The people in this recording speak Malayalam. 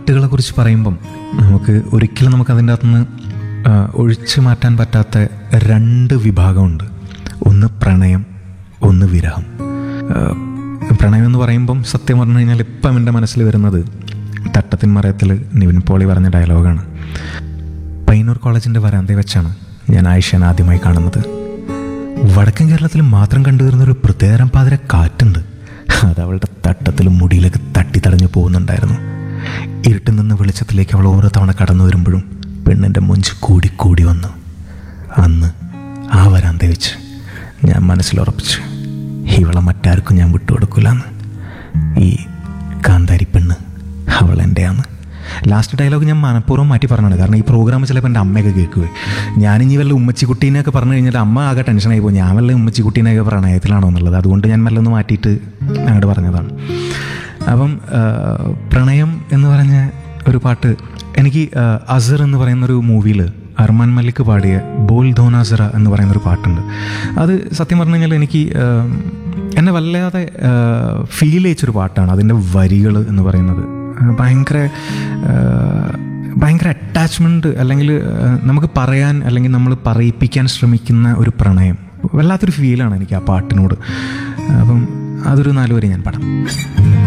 പാട്ടുകളെ കുറിച്ച് പറയുമ്പം നമുക്ക് ഒരിക്കലും നമുക്ക് അതിൻ്റെ അകത്തുനിന്ന് ആ, ഒഴിച്ചു മാറ്റാൻ പറ്റാത്ത രണ്ട് വിഭാഗമുണ്ട് ഒന്ന് പ്രണയം ഒന്ന് വിരഹം ആ, പ്രണയം എന്ന് പറയുമ്പം സത്യം പറഞ്ഞു കഴിഞ്ഞാൽ ഇപ്പം എൻ്റെ മനസ്സിൽ വരുന്നത് തട്ടത്തിൻ മറയത്തിൽ നിവിൻ പോളി പറഞ്ഞ ഡയലോഗാണ് പയ്യന്നൂർ കോളേജിൻ്റെ വരാന്തയിൽ വെച്ചാണ് ഞാൻ ആയിഷനെ ആദ്യമായി കാണുന്നത് വടക്കൻ കേരളത്തിൽ മാത്രം കണ്ടുവരുന്ന ഒരു പ്രത്യേകതരം പാതിര കാറ്റുണ്ട് അത് അവളുടെ തട്ടത്തിലും മുടിയിലൊക്കെ തട്ടി തടഞ്ഞു പോകുന്നുണ്ടായിരുന്നു ഇരുട്ടിൽ നിന്ന് വെളിച്ചത്തിലേക്ക് അവൾ ഓരോ തവണ കടന്നു വരുമ്പോഴും പെണ്ണിൻ്റെ മുഞ്ച് കൂടി കൂടി വന്നു അന്ന് ആ വരാന്ത വെച്ച് ഞാൻ മനസ്സിലുറപ്പിച്ചു ഇവളെ മറ്റാർക്കും ഞാൻ വിട്ടുകൊടുക്കില്ലെന്ന് ഈ കാന്താരി പെണ്ണ് അവൾ എൻ്റെയാണ് ലാസ്റ്റ് ഡയലോഗ് ഞാൻ മനഃപൂർവ്വം മാറ്റി പറഞ്ഞാണ് കാരണം ഈ പ്രോഗ്രാം ചിലപ്പോൾ എൻ്റെ അമ്മയൊക്കെ കേൾക്കുവേ ഞാനിനി വല്ല ഉമ്മച്ചിക്കുട്ടീനെയൊക്കെ പറഞ്ഞു കഴിഞ്ഞിട്ട് അമ്മ ആകെ ടെൻഷനായി പോകും ഞാൻ വല്ല ഉമ്മച്ചിക്കുട്ടീനെയൊക്കെ പ്രണയത്തിലാണോ എന്നുള്ളത് അതുകൊണ്ട് ഞാൻ മെല്ലെ ഒന്ന് മാറ്റിയിട്ട് അങ്ങോട്ട് പറഞ്ഞതാണ് അപ്പം ആ, പ്രണയം എന്ന് പറഞ്ഞ ഒരു പാട്ട് എനിക്ക് ആ, അസർ എന്ന് പറയുന്ന ഒരു മൂവിയിൽ അർമാൻ മല്ലിക് പാടിയ ബോൽ ധോനാസറ എന്ന് പറയുന്ന ഒരു പാട്ടുണ്ട് അത് സത്യം പറഞ്ഞു കഴിഞ്ഞാൽ എനിക്ക് ആ, എന്നെ വല്ലാതെ ഫീൽ ചെയ്യിച്ചൊരു പാട്ടാണ് അതിൻ്റെ വരികൾ എന്ന് പറയുന്നത് ആ, ഭയങ്കര ആ, ഭയങ്കര അറ്റാച്ച്മെൻറ്റ് അല്ലെങ്കിൽ ആ, നമുക്ക് പറയാൻ അല്ലെങ്കിൽ നമ്മൾ പറയിപ്പിക്കാൻ ശ്രമിക്കുന്ന ഒരു പ്രണയം വല്ലാത്തൊരു ഫീലാണ് എനിക്ക് ആ പാട്ടിനോട് അപ്പം അതൊരു നാല് വരി ഞാൻ പാടാം